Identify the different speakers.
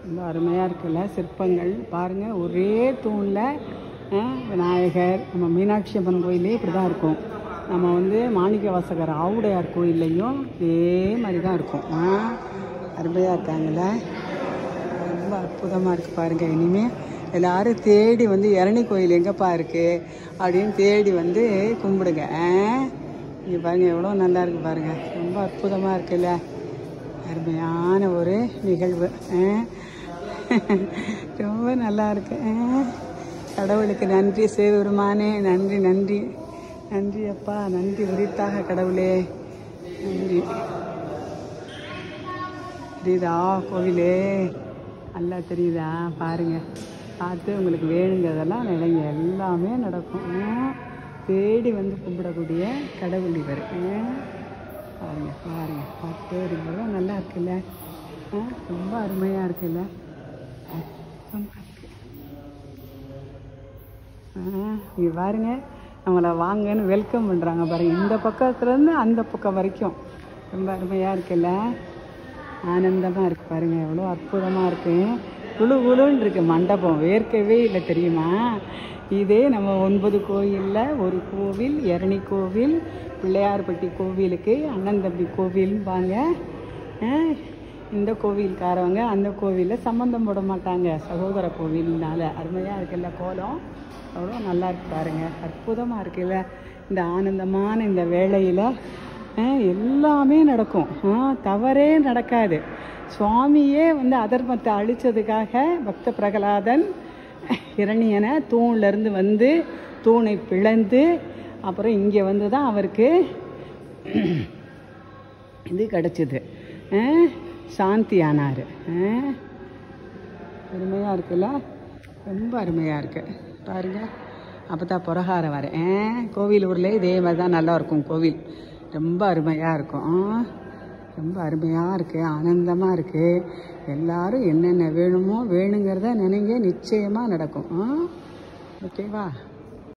Speaker 1: ரொம்ப அருமையாக இருக்குல்ல சிற்பங்கள் பாருங்கள் ஒரே தூணில் விநாயகர் நம்ம மீனாட்சி அம்மன் கோயிலே இப்படி தான் இருக்கும் நம்ம வந்து மாணிக்க வாசகர் ஆவுடையார் கோயில்லையும் இதே மாதிரி தான் இருக்கும் ஆ அருமையாக இருக்காங்கல்ல ரொம்ப அற்புதமாக இருக்குது பாருங்கள் இனிமேல் எல்லாரும் தேடி வந்து இரணி கோயில் எங்கேப்பா இருக்குது அப்படின்னு தேடி வந்து கும்பிடுங்க இங்கே பாருங்கள் எவ்வளோ நல்லா இருக்கு பாருங்கள் ரொம்ப அற்புதமாக இருக்குல்ல அருமையான ஒரு நிகழ்வு ஆ. ரொம்ப நல்லா இருக்கு ஆ. கடவுளுக்கு நன்றி சிவபெருமானே நன்றி நன்றி நன்றி அப்பா நன்றி உரித்தாக கடவுளே நன்றி தெரியுதா கோவிலே நல்லா தெரியுதா பாருங்க பார்த்து உங்களுக்கு வேணுங்கிறதெல்லாம் நிலைங்க எல்லாமே நடக்கும் ஆ. தேடி வந்து கும்பிடக்கூடிய கடவுள் இவர் ஆ. பாருங்க பாருங்க பார்த்து ரொம்ப நல்லா இருக்குல்ல ஆ, ரொம்ப அருமையாக இருக்குல்ல அற்புதமா இருக்கு. ஆ, இங்க பாருங்க நம்மளை வாங்கன்னு வெல்கம் பண்ணுறாங்க பாருங்க இந்த பக்கத்துலேருந்து அந்த பக்கம் வரைக்கும் ரொம்ப அருமையாக இருக்குல்ல ஆனந்தமாக இருக்கு பாருங்க எவ்வளோ அற்புதமாக இருக்கு குழு குழுன்னு இருக்கு மண்டபம் வேர்க்கவே இல்லை தெரியுமா இதே நம்ம ஒன்பது கோயிலில் ஒரு கோவில் எரணி கோவில் பிள்ளையார்பட்டி கோவிலுக்கு அண்ணன் தம்பி கோவில்பாங்க ஆ, இந்த கோவில்காரவங்க அந்த கோவிலில் சம்மந்தம் போட மாட்டாங்க சகோதர கோவில்னால அருமையாக இருக்குல்ல கோலம் அவ்வளோ நல்லா இருக்கு பாருங்க அற்புதமாக இருக்குல்ல இந்த ஆனந்தமான இந்த வேளையில் எல்லாமே நடக்கும் ஆ, தவறே நடக்காது சுவாமியே வந்து அதர்மத்தை அழிச்சதுக்காக பக்த பிரகலாதன் இரணியனை தூண்லேருந்து வந்து தூணை பிளந்து அப்புறம் இங்கே வந்து தான் அவருக்கு இது கிடச்சிது சாந்தி ஆனார் அருமையாக இருக்குல்ல ரொம்ப அருமையாக இருக்கு பாருங்க அப்போ தான் புரகாரம் வரேன் கோவில் ஊரில் இதே மாதிரி தான் நல்லா இருக்கும் கோவில் ரொம்ப அருமையாக இருக்கும் ஆ, ரொம்ப அருமையாக இருக்குது ஆனந்தமாக இருக்குது எல்லாரும் என்னென்ன வேணுமோ வேணுங்கிறத நினைங்க நிச்சயமாக நடக்கும் ஆ ஓகேவா